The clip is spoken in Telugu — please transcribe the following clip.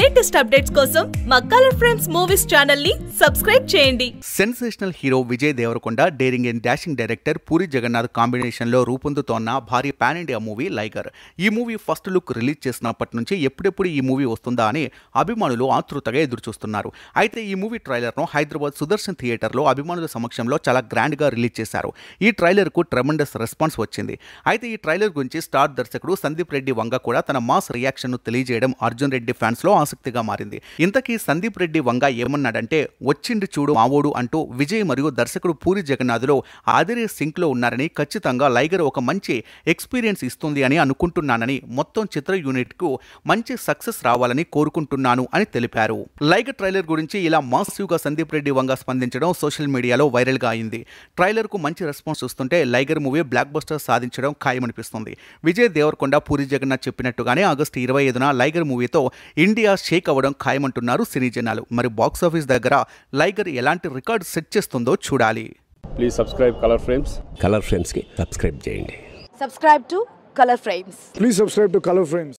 లేటెస్ట్ అప్డేట్స్ కోసం మా కలర్ ఫ్రెండ్స్ మూవీస్ ఛానల్ ని సబ్స్క్రైబ్ చేయండి sensational hero Vijay Deverakonda daring and dashing director Puri Jagannadh కాంబినేషన్లో రూపొందుతోన్న భారీ పాన్ ఇండియా మూవీ లైగర్ ఈ మూవీ ఫస్ట్ లుక్ రిలీజ్ చేసినప్పటి నుంచి ఎప్పుడెప్పుడు ఈ మూవీ వస్తుందా అని అభిమానులు ఆతృతగా ఎదురుచూస్తున్నారు అయితే ఈ మూవీ ట్రైలర్ను హైదరాబాద్ సుదర్శన్ థియేటర్లో అభిమానుల సమక్షంలో చాలా గ్రాండ్గా రిలీజ్ చేశారు ఈ ట్రైలర్కు ట్రెమండస్ రెస్పాన్స్ వచ్చింది అయితే ఈ ట్రైలర్ గురించి స్టార్ దర్శకుడు సందీప్ రెడ్డి వంగ కూడా తన మాస్ రియాక్షన్ను తెలియజేయడం అర్జున్ రెడ్డి ఫ్యాన్స్లో ఆసక్తిగా మారింది ఇంతకీ సందీప్ రెడ్డి వంగ ఏమన్నాడంటే వచ్చిండి చూడు మావోడు అంటూ విజయ్ మరియు దర్శకుడు పూరి జగన్నాథ్లో ఆదిరే సింక్లో ఉన్నారని ఖచ్చితంగా లైగర్ ఒక మంచి ఎక్స్పీరియన్స్ ఇస్తుంది అని అనుకుంటున్నానని మొత్తం చిత్ర యూనిట్కు మంచి సక్సెస్ రావాలని కోరుకుంటున్నాను అని తెలిపారు లైగర్ ట్రైలర్ గురించి ఇలా మాసివ్గా సందీప్ రెడ్డి వంగ స్పందించడం సోషల్ మీడియాలో వైరల్గా అయింది ట్రైలర్కు మంచి రెస్పాన్స్ వస్తుంటే లైగర్ మూవీ బ్లాక్ బస్టర్ సాధించడం ఖాయమనిపిస్తుంది విజయ్ దేవరకొండ పూరి జగన్నాథ్ చెప్పినట్టుగానే ఆగస్టు ఇరవై ఐదున లైగర్ మూవీతో ఇండియా షేక్ అవ్వడం ఖాయమంటున్నారు సినీ జనాలు మరి బాక్స్ ఆఫీస్ దగ్గర లైగర్ ఎలాంటి రికార్డ్ సెట్ చేస్తుందో చూడాలి please subscribe colour frames colour ఫ్రేమ్స్కి సబ్స్క్రైబ్ చేయండి subscribe to color frames Please subscribe to Color Frames.